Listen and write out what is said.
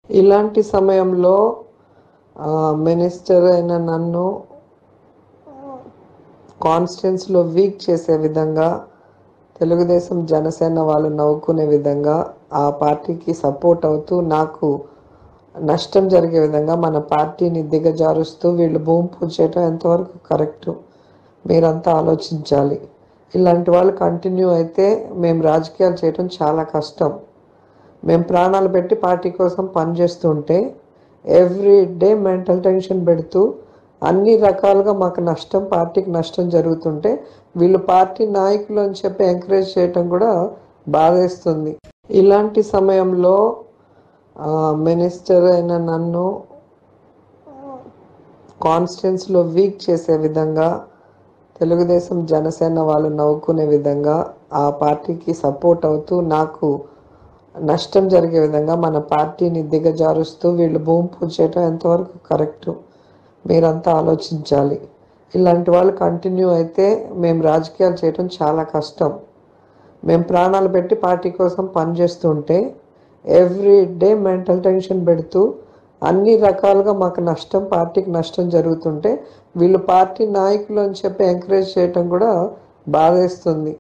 ఇలాంటి సమయంలో ఆ, మినిస్టర్ అయిన నన్ను కాన్స్టిట్యున్సీలో వీక్ చేసే విధంగా తెలుగుదేశం జనసేన వాళ్ళు నవ్వుకునే విధంగా ఆ పార్టీకి సపోర్ట్ అవుతూ నాకు నష్టం జరిగే విధంగా మన పార్టీని దిగజారుస్తూ వీళ్ళు భూమి పూజ చేయడం ఎంతవరకు కరెక్ట్ మీరంతా ఆలోచించాలి ఇలాంటి వాళ్ళు కంటిన్యూ అయితే మేము రాజకీయాలు చేయడం చాలా కష్టం మేము ప్రాణాలు పెట్టి పార్టీ కోసం పనిచేస్తుంటే ఎవ్రీ డే మెంటల్ టెన్షన్ పెడుతూ అన్ని రకాలుగా మాకు నష్టం పార్టీకి నష్టం జరుగుతుంటే వీళ్ళు పార్టీ నాయకులు అని చెప్పి ఎంకరేజ్ చేయటం కూడా బాధేస్తుంది ఇలాంటి సమయంలో ఆ, మినిస్టర్ అయిన నన్ను కాన్స్టిట్యున్సీలో వీక్ చేసే విధంగా తెలుగుదేశం జనసేన వాళ్ళు నవ్వుకునే విధంగా ఆ పార్టీకి సపోర్ట్ అవుతూ నాకు నష్టం జరిగే విధంగా మన పార్టీని దిగజారుస్తూ వీళ్ళు భూమి పూజ చేయడం ఎంతవరకు కరెక్ట్ మీరంతా ఆలోచించాలి ఇలాంటి వాళ్ళు కంటిన్యూ అయితే మేము రాజకీయాలు చేయడం చాలా కష్టం మేము ప్రాణాలు పెట్టి పార్టీ కోసం పనిచేస్తుంటే ఎవ్రీ డే మెంటల్ టెన్షన్ పెడుతూ అన్ని రకాలుగా మాకు నష్టం పార్టీకి నష్టం జరుగుతుంటే వీళ్ళు పార్టీ నాయకులు అని చెప్పి ఎంకరేజ్ చేయటం కూడా బాధేస్తుంది